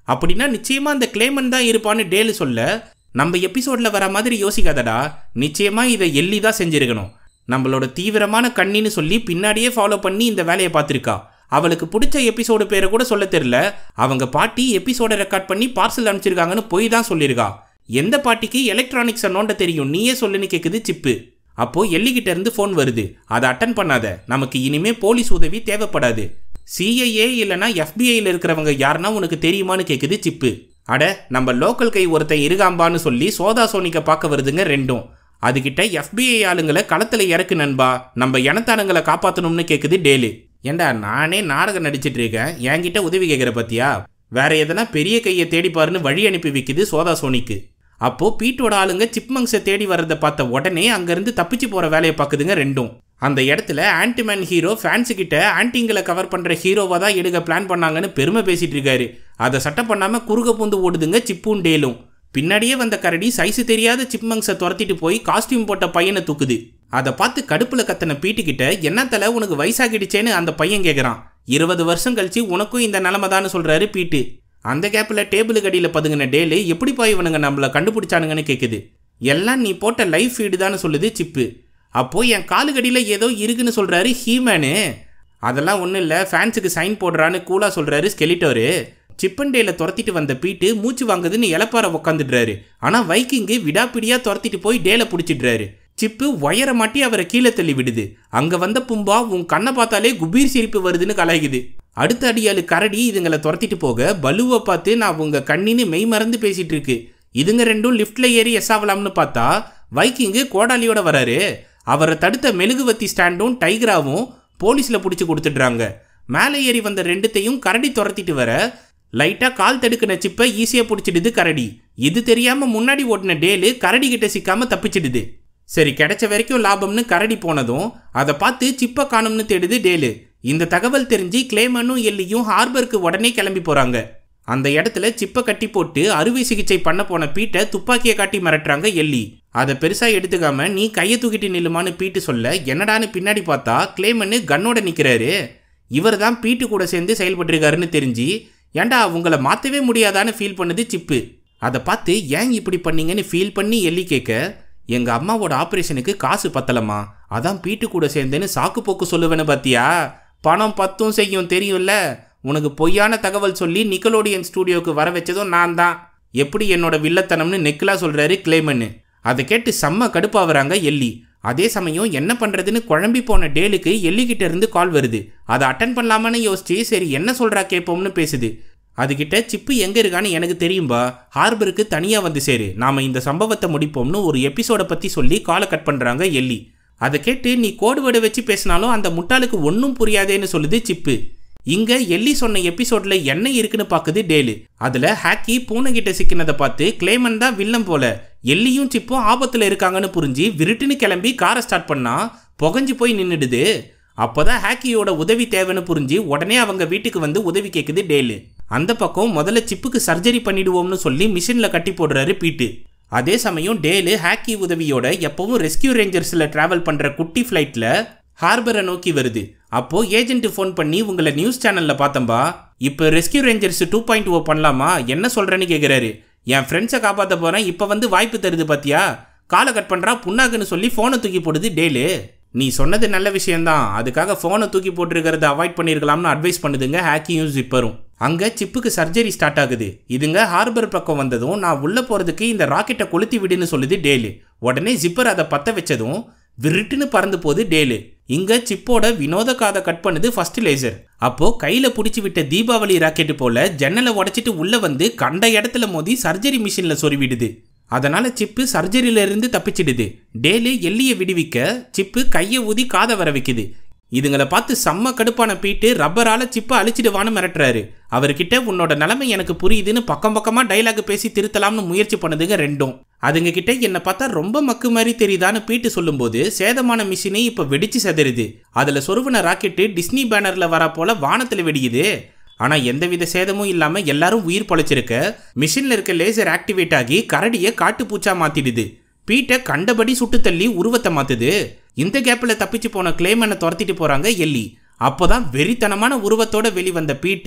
அப்படின்னா நிச்சயமா அந்த கிளேமன் தான் இருப்பான்னு டேலு சொல்ல நம்ம எபிசோட்ல வர மாதிரி யோசிக்காதடா நிச்சயமா இதை எள்ளி தான் செஞ்சிருக்கணும் நம்மளோட தீவிரமான கண்ணின்னு சொல்லி பின்னாடியே ஃபாலோ பண்ணி இந்த வேலையை பார்த்துருக்கா அவளுக்கு பிடிச்ச எபிசோடு பேரை கூட சொல்ல தெரியல அவங்க பாட்டி எபிசோடை ரெக்கார்ட் பண்ணி பார்சல் அனுப்பிச்சிருக்காங்கன்னு போய் தான் சொல்லியிருக்கா எந்த பாட்டிக்கு எலக்ட்ரானிக்ஸை நோண்ட தெரியும் நீயே சொல்லுன்னு கேட்குது சிப்பு அப்போ எல்லிக்கிட்ட இருந்து ஃபோன் வருது அதை அட்டன் பண்ணாத நமக்கு இனிமே போலீஸ் உதவி தேவைப்படாது சிஐஏ இல்லைனா எஃபிஐயில் இருக்கிறவங்க யாருன்னா உனக்கு தெரியுமான்னு கேட்குது சிப்பு அட நம்ம லோக்கல் கை ஒருத்தன் இருகாம்பான்னு சொல்லி சோதா சோனிக்க பார்க்க வருதுங்க ரெண்டும் அதுகிட்ட எஃபிஐ ஆளுங்களை களத்தில் இறக்கு நண்பா நம்ம இனத்தானுங்களை காப்பாற்றணும்னு கேட்குது டேலு ஏண்டா நானே நாடகம் நடிச்சிட்டு இருக்கேன் என்கிட்ட உதவி கேட்குற பத்தியா வேற எதனா பெரிய கையை தேடிப்பாருன்னு வழி அனுப்பி வைக்குது சோதா சோனிக்கு அப்போ பீட்டோட ஆளுங்க சிப்மங்ஸை தேடி வர்றதை பார்த்த உடனே அங்கேருந்து தப்பிச்சு போகிற வேலையை பார்க்குதுங்க ரெண்டும் அந்த இடத்துல ஆன்டிமேன் ஹீரோ ஃபேன்ஸு கிட்ட ஆன்டிங்களை கவர் பண்ணுற ஹீரோவாக தான் எடுக்க பிளான் பண்ணாங்கன்னு பெருமை பேசிட்டு இருக்காரு அதை சட்டம் பண்ணாமல் குறுக பூந்து ஓடுதுங்க சிப்பும் டேலும் பின்னாடியே வந்த கரடி சைஸு தெரியாத சிப்மங்ஸை துரத்திட்டு போய் காஸ்டியூம் போட்ட பையனை தூக்குது அதை பார்த்து கடுப்பில் கத்தின பீட்டுக்கிட்ட என்ன தலை உனக்கு வயசாகிடுச்சேன்னு அந்த பையன் கேட்குறான் இருபது வருஷம் கழிச்சு உனக்கும் இந்த நிலமை தான் சொல்கிறாரு பீட்டு அந்த கேப்பில் டேபிளுக்கு அடியில் பதுங்கின டேலு எப்படிப்பா இவனுங்க நம்மளை கண்டுபிடிச்சானுங்கன்னு கேட்குது எல்லாம் நீ போட்ட லைவ் ஃபீடு தான் சொல்லுது சிப்பு அப்போது என் காலுக்கடியில் ஏதோ இருக்குன்னு சொல்கிறாரு ஹீமேனு அதெல்லாம் ஒன்றும் இல்லை ஃபேன்ஸுக்கு சைன் போடுறான்னு கூலாக சொல்கிறாரு ஸ்கெலிட்டோரு சிப்பன்டேல துரத்திட்டு வந்த பீட்டு மூச்சு வாங்குதுன்னு இலப்பார உக்காந்துடுறாரு ஆனால் வைக்கிங்கு விடாப்பிடியாக துரத்திட்டு போய் டேல பிடிச்சிடுறாரு சிப்பு ஒயர மாட்டி அவரை கீழே தள்ளி விடுது அங்கே வந்த பும்பா உன் கண்ணை பார்த்தாலே குபீர் சிரிப்பு வருதுன்னு கலாய்க்குது அடுத்த அடியாளு கரடி இதுங்களை துரத்திட்டு போக பலுவை பார்த்து நான் உங்க கண்ணின்னு மெய் மறந்து பேசிட்டு இருக்கு இதுங்க ரெண்டும் லிஃப்ட்ல ஏறி எஸ் ஆகலாம்னு பார்த்தா வைக்கிங்கு கோடாலியோட வராரு அவரை தடுத்த மெழுகுவத்தி ஸ்டாண்டும் டைகராவும் போலீஸில் பிடிச்சி கொடுத்துடுறாங்க மேலே ஏறி வந்த ரெண்டுத்தையும் கரடி துரத்திட்டு வர லைட்டாக கால் தடுக்கின சிப்பை ஈஸியாக பிடிச்சிடுது கரடி இது தெரியாமல் முன்னாடி ஓட்டின டேலு கரடி கிட்ட சிக்காம தப்பிச்சிடுது சரி கிடைச்ச வரைக்கும் லாபம்னு கரடி போனதும் அதை பார்த்து சிப்பை காணும்னு தேடுது டேலு இந்த தகவல் தெரிஞ்சு கிளேமனும் எல்லியும் ஹார்பருக்கு உடனே கிளம்பி போகிறாங்க அந்த இடத்துல சிப்பை கட்டி போட்டு அறுவை சிகிச்சை பண்ண போன பீட்டை துப்பாக்கியை காட்டி மிரட்டுறாங்க எல்லி அதை பெருசாக எடுத்துக்காம நீ கையை தூக்கிட்டு நில்லுமான்னு பீட்டு சொல்ல என்னடான்னு பின்னாடி பார்த்தா கிளேமன்னு கன்னோட நிற்கிறாரு இவர் தான் பீட்டு கூட சேர்ந்து செயல்பட்டிருக்காருன்னு தெரிஞ்சு ஏன்டா உங்களை மாற்றவே முடியாதான்னு ஃபீல் பண்ணுது சிப்பு அதை பார்த்து ஏன் இப்படி பண்ணீங்கன்னு ஃபீல் பண்ணி எல்லி கேட்க எங்கள் அம்மாவோட ஆப்ரேஷனுக்கு காசு பத்தலம்மா அதான் பீட்டு கூட சேர்ந்தேன்னு சாக்கு போக்கு சொல்லுவேன்னு பார்த்தியா பணம் பத்தும் செய்யும் தெரியும்ல உனக்கு பொய்யான தகவல் சொல்லி நிக்கலோடியன் ஸ்டூடியோவுக்கு வர வச்சதும் நான் தான் எப்படி என்னோட வில்லத்தனம்னு நெக்கிலா சொல்கிறாரு கிளேமன்னு அதை கேட்டு செம்ம கடுப்பாகிறாங்க எல்லி அதே சமயம் என்ன பண்ணுறதுன்னு குழம்பி போன டேலுக்கு எல்லிக்கிட்ட இருந்து கால் வருது அதை அட்டன் பண்ணலாமான்னு யோசிச்சு சரி என்ன சொல்கிறா கேட்போம்னு பேசுது அதுகிட்ட சிப்பு எங்கே இருக்கான்னு எனக்கு தெரியும்பா ஹார்பருக்கு தனியாக வந்து சேரு நாம் இந்த சம்பவத்தை முடிப்போம்னு ஒரு எபிசோடை பற்றி சொல்லி காலை கட் பண்ணுறாங்க எல்லி அதை கேட்டு நீ கோடு வேர்டு வச்சு பேசினாலும் அந்த முட்டாளுக்கு ஒன்றும் புரியாதேன்னு சொல்லுது சிப்பு இங்க எல்லி சொன்ன எபிசோட்ல என்ன இருக்குன்னு பாக்குது டேலு அதுல ஹாக்கி பூனை கிட்ட சிக்கினதை பார்த்து கிளேமன் தான் வில்லம் போல எல்லியும் சிப்பும் ஆபத்துல இருக்காங்கன்னு புரிஞ்சு விருட்டுன்னு கிளம்பி காரை ஸ்டார்ட் பண்ணா புகஞ்சு போய் நின்னுடுது அப்போதான் ஹாக்கியோட உதவி தேவைன்னு புரிஞ்சு உடனே அவங்க வீட்டுக்கு வந்து உதவி கேட்குது டேலு அந்த பக்கம் முதல்ல சிப்புக்கு சர்ஜரி பண்ணிடுவோம்னு சொல்லி மிஷின்ல கட்டி போடுறாரு பீட்டு அதே சமயம் டேலு ஹாக்கி உதவியோட எப்பவும் ரெஸ்கியூ ரேஞ்சர்ஸில் ட்ராவல் பண்ணுற குட்டி ஃப்ளைட்டில் ஹார்பரை நோக்கி வருது அப்போ ஏஜென்ட் ஃபோன் பண்ணி உங்களை நியூஸ் சேனல்ல பார்த்தம்பா இப்போ Rescue Rangers two point O பண்ணலாமா என்ன சொல்றேன்னு கேட்குறாரு என் ஃப்ரெண்ட்ஸை காப்பாற்ற போறேன் இப்போ வந்து வாய்ப்பு தருது பாத்தியா காலை கட் பண்றா புண்ணாக்குன்னு சொல்லி ஃபோனை தூக்கி போடுது டேலு நீ சொன்னது நல்ல விஷயம்தான் அதுக்காக ஃபோனை தூக்கி போட்டிருக்கிறத அவாய்ட் பண்ணியிருக்கலாம்னு அட்வைஸ் பண்ணுதுங்க ஹேக்கியும் ஜிப்பரும் அங்கே சிப்புக்கு சர்ஜரி ஸ்டார்ட் ஆகுது இதுங்க ஹார்பர் பக்கம் வந்ததும் நான் உள்ளே போகிறதுக்கு இந்த ராக்கெட்டை கொளுத்தி விடுன்னு சொல்லுது டேலு உடனே ஜிப்பர் அதை பற்ற வச்சதும் விருட்டுன்னு பறந்து போகுது டேலு இங்க சிப்போட வினோத காதை கட் பண்ணுது ஃபர்ஸ்ட் லேசர் அப்போ கையில பிடிச்சி விட்ட தீபாவளி ராக்கெட் போல ஜன்னலை உடைச்சிட்டு உள்ள வந்து கண்ட இடத்துல மோதி சர்ஜரி மிஷின்ல சொருவிடுது அதனால சிப்பு சர்ஜரியில இருந்து தப்பிச்சிடுது டேலு எல்லிய விடுவிக்க சிப்பு கையை ஊதி காதை வர வைக்குது இதுங்களை பார்த்து செம்ம கடுப்பான பீட்டு ரப்பரால சிப்பை அழிச்சிடுவான்னு மிரட்டுறாரு அவர்கிட்ட உன்னோட நிலைமை எனக்கு புரியுதுன்னு பக்கம் பக்கமா டைலாக் பேசி திருத்தலாம்னு முயற்சி பண்ணுதுங்க ரெண்டும் அதுங்க கிட்ட என்னை பார்த்தா ரொம்ப மக்கு மாதிரி தெரியுதான்னு பீட்டு சொல்லும்போது சேதமான மிஷினே இப்போ வெடிச்சு செதறுது அதுல சொருவின ராக்கெட்டு டிஸ்னி பேனர்ல வர போல வானத்துல வெடிக்குது ஆனா எந்தவித சேதமும் இல்லாம எல்லாரும் உயிர் பொழைச்சிருக்க மிஷின்ல இருக்க லேசர் ஆக்டிவேட் ஆகி கரடியை காட்டு பூச்சா மாத்திடுது பீட்டை கண்டபடி சுட்டு தள்ளி உருவத்தை மாத்துது இந்த கேப்பில் தப்பிச்சு போன கிளேமனை துரத்திட்டு போறாங்க எல்லி அப்போதான் வெறித்தனமான உருவத்தோட வெளிவந்த பீட்டு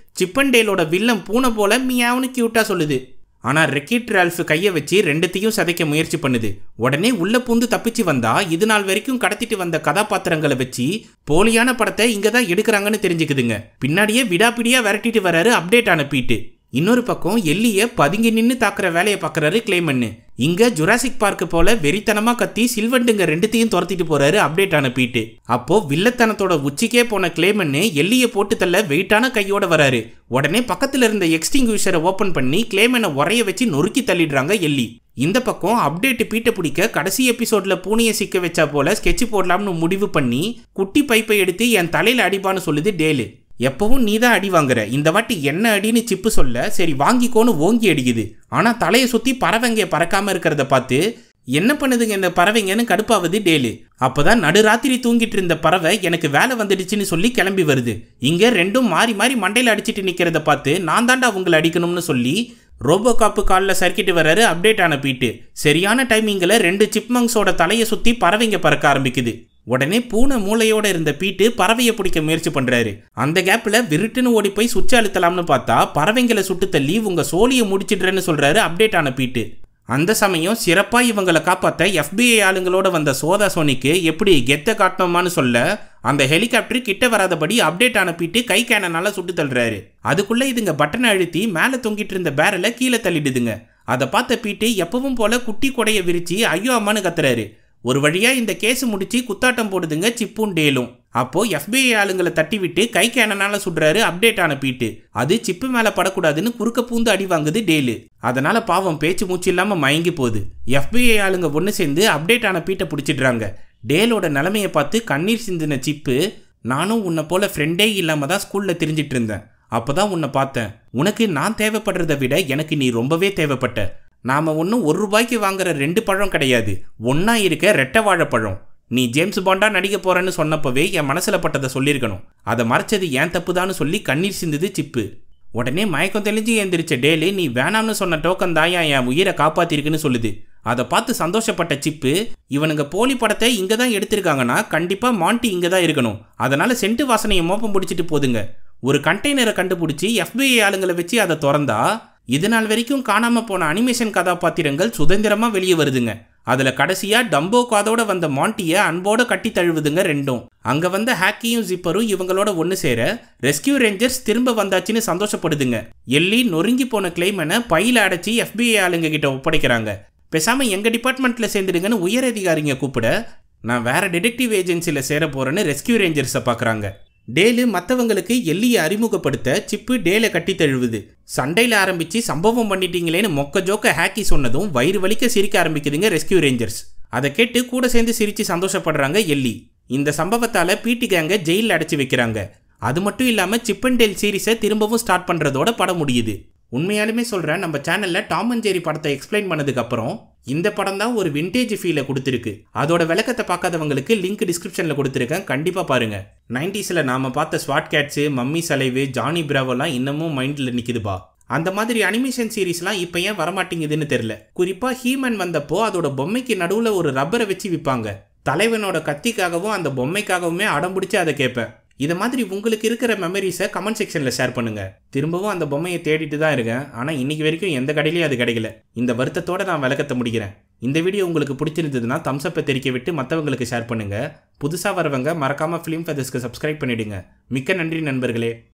சிப்பன்டேலோட வில்லன் பூனை போல மியாவுன்னு கியூட்டா சொல்லுது ஆனா ரெக்கிட் ரால்ஃப் கையை வச்சு ரெண்டுத்தையும் சதைக்க முயற்சி பண்ணுது உடனே உள்ள பூந்து தப்பிச்சு வந்தா இது நாள் வரைக்கும் கடத்திட்டு வந்த கதாபாத்திரங்களை வச்சு போலியான படத்தை இங்க தான் எடுக்கிறாங்கன்னு தெரிஞ்சுக்குதுங்க பின்னாடியே விடாப்பிடியா விரட்டிட்டு வராரு அப்டேட் அனுப்பிட்டு இன்னொரு பக்கம் எல்லிய பதுங்கி நின்னு தாக்குற வேலையை பார்க்கறாரு கிளைமன்னு இங்க ஜுராசிக் பார்க் போல வெறித்தனமா கத்தி சில்வண்டுங்க ரெண்டுத்தையும் துரத்திட்டு போறாரு அப்டேட் அனுப்பிட்டு அப்போ வில்லத்தனத்தோட உச்சிக்கே போன கிளைமன்னு எல்லிய போட்டு தள்ள வெயிட்டான கையோட வராரு உடனே பக்கத்துல இருந்த எக்ஸ்டிங்யூஷரை ஓபன் பண்ணி கிளைமனை உரைய வச்சு நொறுக்கி தள்ளிடுறாங்க எல்லி இந்த பக்கம் அப்டேட் பீட்டை பிடிக்க கடைசி எபிசோட்ல பூனையை சிக்க வச்சா போல ஸ்கெட்ச் போடலாம்னு முடிவு பண்ணி குட்டி பைப்பை எடுத்து என் தலையில அடிப்பான்னு சொல்லுது டேலு எப்பவும் நீ தான் அடி வாங்குற இந்த வாட்டி என்ன அடின்னு சிப்பு சொல்ல சரி வாங்கிக்கோன்னு ஓங்கி அடிக்குது ஆனா தலையை சுத்தி பறவைங்க பறக்காம இருக்கிறத பார்த்து என்ன பண்ணுதுங்க இந்த பறவைங்கன்னு கடுப்பாவது டேலு அப்பதான் நடுராத்திரி தூங்கிட்டு இருந்த பறவை எனக்கு வேலை வந்துடுச்சுன்னு சொல்லி கிளம்பி வருது இங்க ரெண்டும் மாறி மாறி மண்டையில அடிச்சிட்டு நிக்கிறத பார்த்து நான் தாண்டா உங்களை அடிக்கணும்னு சொல்லி ரோபோ காப்பு காலில் சர்க்கிட்டு வராரு அப்டேட் அனுப்பிட்டு சரியான டைமிங்கில் ரெண்டு சிப்மங்ஸோட தலையை சுற்றி பறவைங்க பறக்க ஆரம்பிக்குது உடனே பூனை மூளையோட இருந்த பீட்டு பறவையை பிடிக்க முயற்சி பண்றாரு அந்த கேப்ல விருட்டுன்னு ஓடி போய் சுவிட்ச் அழுத்தலாம்னு பார்த்தா பறவைங்களை சுட்டு தள்ளி உங்க சோழியை முடிச்சிடுறேன்னு சொல்றாரு அப்டேட் ஆன பீட்டு அந்த சமயம் சிறப்பா இவங்களை காப்பாத்த எஃபிஐ ஆளுங்களோட வந்த சோதா சோனிக்கு எப்படி கெத்த காட்டணுமான்னு சொல்ல அந்த ஹெலிகாப்டர் கிட்ட வராதபடி அப்டேட் அனுப்பிட்டு கை கேனனால சுட்டு தள்ளுறாரு அதுக்குள்ள இதுங்க பட்டனை அழுத்தி மேலே தொங்கிட்டு இருந்த பேரலை கீழே தள்ளிடுதுங்க அதை பார்த்த பீட்டு எப்பவும் போல குட்டி கொடைய விரிச்சு ஐயோ அம்மான்னு கத்துறாரு ஒரு வழியா இந்த கேஸ் முடிச்சு குத்தாட்டம் போடுதுங்க சிப்பும் டேலும் அப்போ எஃபிஐ ஆளுங்களை தட்டி விட்டு கை கேனனால சுடுறாரு அப்டேட் அனுப்பிட்டு அது சிப்பு மேல படக்கூடாதுன்னு குறுக்க பூந்து அடி வாங்குது டேலு அதனால பாவம் பேச்சு மூச்சு இல்லாம மயங்கி போகுது எஃபிஐ ஆளுங்க ஒன்று சேர்ந்து அப்டேட் ஆன பீட்டை பிடிச்சிடுறாங்க டேலோட நிலைமையை பார்த்து கண்ணீர் சிந்தின சிப்பு நானும் உன்னை போல ஃப்ரெண்டே இல்லாம தான் ஸ்கூல்ல தெரிஞ்சிட்டு இருந்தேன் அப்பதான் உன்னை பார்த்தேன் உனக்கு நான் தேவைப்படுறதை விட எனக்கு நீ ரொம்பவே தேவைப்பட்ட நாம ஒன்றும் ஒரு ரூபாய்க்கு வாங்குற ரெண்டு பழம் கிடையாது ஒன்னா இருக்க ரெட்டை வாழைப்பழம் நீ ஜேம்ஸ் பாண்டா நடிக்க போறேன்னு சொன்னப்பவே என் மனசுல பட்டதை சொல்லியிருக்கணும் அதை மறைச்சது ஏன் தப்புதான்னு சொல்லி கண்ணீர் சிந்துது சிப்பு உடனே மயக்கம் தெளிஞ்சு எந்திரிச்ச டேலு நீ வேணாம்னு சொன்ன டோக்கன் தாயா என் உயிரை காப்பாத்திருக்குன்னு சொல்லுது அதை பார்த்து சந்தோஷப்பட்ட சிப்பு இவனுங்க போலி படத்தை இங்கே தான் எடுத்திருக்காங்கன்னா கண்டிப்பாக மாண்டி இங்கே தான் இருக்கணும் அதனால சென்ட்டு வாசனையை மோப்பம் பிடிச்சிட்டு போதுங்க ஒரு கண்டெய்னரை கண்டுபிடிச்சி எஃபிஐ ஆளுங்களை வச்சு அதை திறந்தா இது நாள் வரைக்கும் காணாம போன அனிமேஷன் கதாபாத்திரங்கள் சுதந்திரமா வெளியே வருதுங்க அதுல கடைசியா டம்போ காதோட வந்த மாண்டிய அன்போட கட்டி தழுவுதுங்க ரெண்டும் அங்க வந்த ஹாக்கியும் ஜிப்பரும் இவங்களோட ஒன்று சேர ரெஸ்கியூ ரேஞ்சர்ஸ் திரும்ப வந்தாச்சுன்னு சந்தோஷப்படுதுங்க எல்லி நொறுங்கி போன கிளைமனை பையில அடைச்சி எஃபிஐ ஆளுங்க கிட்ட ஒப்படைக்கிறாங்க பேசாம எங்க டிபார்ட்மெண்ட்ல சேர்ந்துடுங்கன்னு உயர் அதிகாரிங்க கூப்பிட நான் வேற டிடெக்டிவ் ஏஜென்சியில் சேர போறேன்னு ரெஸ்கியூ ரேஞ்சர்ஸை பார்க்குறாங்க டேலு மற்றவங்களுக்கு எல்லியை அறிமுகப்படுத்த சிப்பு டேலை கட்டி தழுவுது சண்டையில் ஆரம்பித்து சம்பவம் பண்ணிட்டீங்களேன்னு மொக்க ஜோக்க ஹேக்கி சொன்னதும் வயிறு வலிக்க சிரிக்க ஆரம்பிக்குதுங்க ரெஸ்கியூ ரேஞ்சர்ஸ் அதை கேட்டு கூட சேர்ந்து சிரித்து சந்தோஷப்படுறாங்க எல்லி இந்த சம்பவத்தால் பிடி கேங்கை ஜெயிலில் அடைச்சி வைக்கிறாங்க அது மட்டும் இல்லாமல் சிப்பன்டேல் சீரிஸை திரும்பவும் ஸ்டார்ட் பண்ணுறதோட படம் முடியுது உண்மையாலுமே சொல்கிறேன் நம்ம சேனலில் டாம் அண்ட் ஜெரி படத்தை எக்ஸ்பிளைன் பண்ணதுக்கப்புறம் இந்த படம் தான் ஒரு விண்டேஜ் ஃபீலை கொடுத்துருக்கு அதோட விளக்கத்தை பார்க்காதவங்களுக்கு லிங்க் டிஸ்கிரிப்ஷனில் கொடுத்துருக்கேன் கண்டிப்பாக பாருங்கள் நைன்டிஸில் நாம் பார்த்த ஸ்வாட் கேட்ஸு மம்மி சலைவு ஜானி பிராவோலாம் இன்னமும் மைண்டில் நிற்கிதுப்பா அந்த மாதிரி அனிமேஷன் சீரீஸ்லாம் இப்போ ஏன் வரமாட்டேங்குதுன்னு தெரில குறிப்பாக ஹீமன் வந்தப்போ அதோட பொம்மைக்கு நடுவில் ஒரு ரப்பரை வச்சு விற்பாங்க தலைவனோட கத்திக்காகவும் அந்த பொம்மைக்காகவுமே அடம் பிடிச்சி அதை கேட்பேன் இதை மாதிரி உங்களுக்கு இருக்கிற மெமரிஸை கமெண்ட் செக்ஷனில் ஷேர் பண்ணுங்க திரும்பவும் அந்த பொம்மையை தேடிட்டு தான் இருக்கேன் ஆனால் இன்னைக்கு வரைக்கும் எந்த கடையிலையும் அது கிடைக்கல இந்த வருத்தத்தோட நான் விளக்கத்தை முடிக்கிறேன் இந்த வீடியோ உங்களுக்கு பிடிச்சிருந்ததுன்னா தம்ஸ்அப்பை தெரிக்க விட்டு மற்றவங்களுக்கு ஷேர் பண்ணுங்க புதுசாக வரவங்க மறக்காம ஃபிலிம் ஃபெதர்ஸ்க்கு சப்ஸ்கிரைப் பண்ணிடுங்க மிக்க நன்றி நண்பர்களே